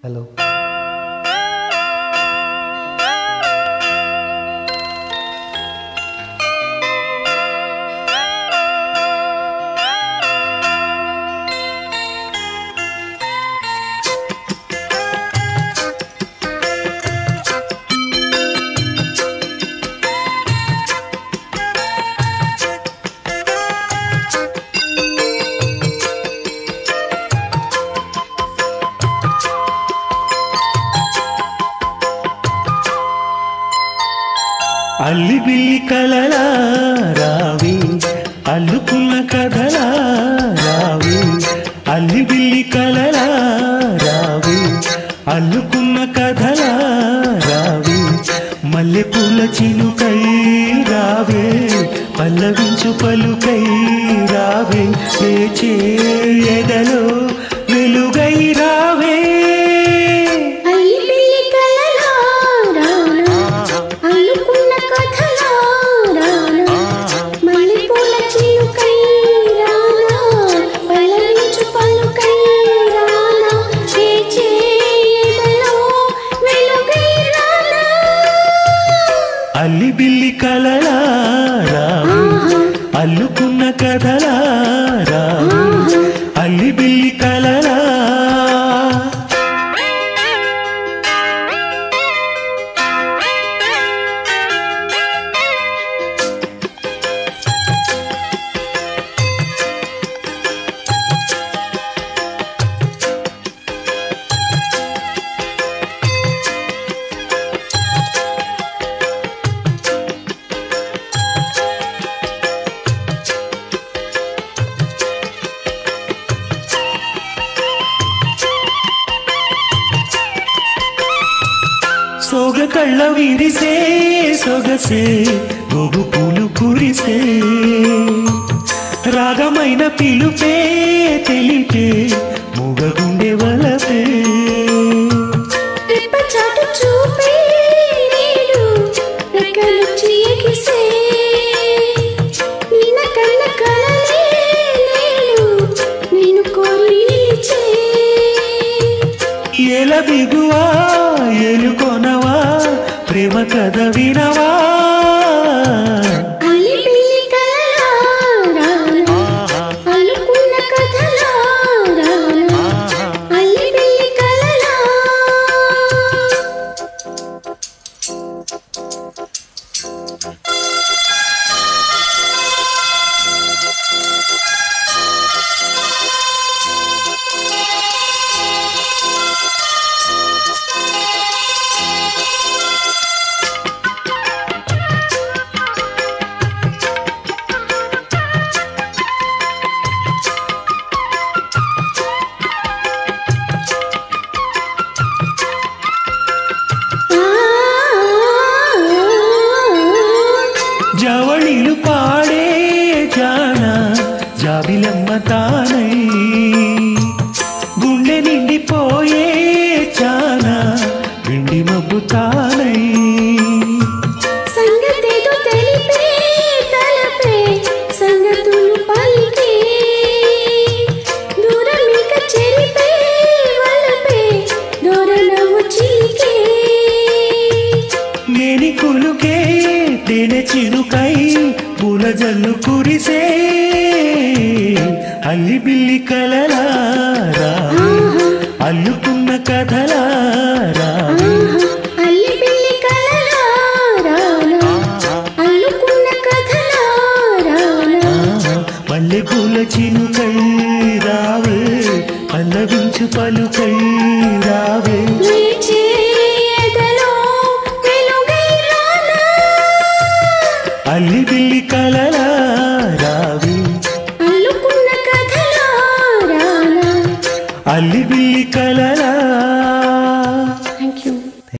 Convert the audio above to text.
hello అల్లి బిల్లి కలలా రావి అల్లుకున్న కథలా రావి అల్లి బిల్లి కలలా రావి అల్లుకున్న కథలా రావి మల్లె పూల చిలుకై రావే పల్లవించు పలుకై రావే లేచే ఎదలో వెలుగై రావే అల్లి పిల్లి కలలా రానా అల్లుకున్న కథలా రానా మల్లెపూల చిలుకై రానా పలవించు పలుకై రానా చేచే ఎదలో వెలుగై రానా అల్లి బిల్లి కలలా రావి అల్లుకున్న కథలా రావి అల్లి బిల్లి కలలా సోగ కళ్ళ విరిసే సొగసే గోగు పూలు కురిసే రాగమైన పిలుపే తెలిపే మూగగుండె వలపే రెప్ప చాటు చూపే నేడు రెక్కలొచ్చి ఎగిసే నిన్న కన్న కలలే నేడు నేను కోరి నిలిచే ఎల దిగువా ఎలుకొనవా ప్రేమ కథ వినవా అల్లి పిల్లి కలలా రానా అల్లుకున్న కథలా రానా అల్లి పిల్లి కలలా జవళిలు పాడే జాన జాబిలమ్మ తానై గుండె నిండిపోయే చాన విండి మబ్బు తానై సంగతేదో తెలిపే తలపే సంగతులు పలికే దూరం ఇక చెరిపే వలపే దూరనవ్వు చిలికే నేని కులుకే తేనె చిలుకై పూల జల్లు కురిసే అల్లి బిల్లి కలలా రావి అల్లుకున్న కథలా రావి అల్లి పిల్లి కలలా రానా అల్లుకున్న కథలా రానా మల్లె పూల చినుకై రావే పల్లవించు పలుకై రావే లేచే ఎదలో వెలుగై రానా అల్లి బిల్లి కలలా రావి అల్లుకున్న కథలా రానా అల్లి బిల్లి కలలా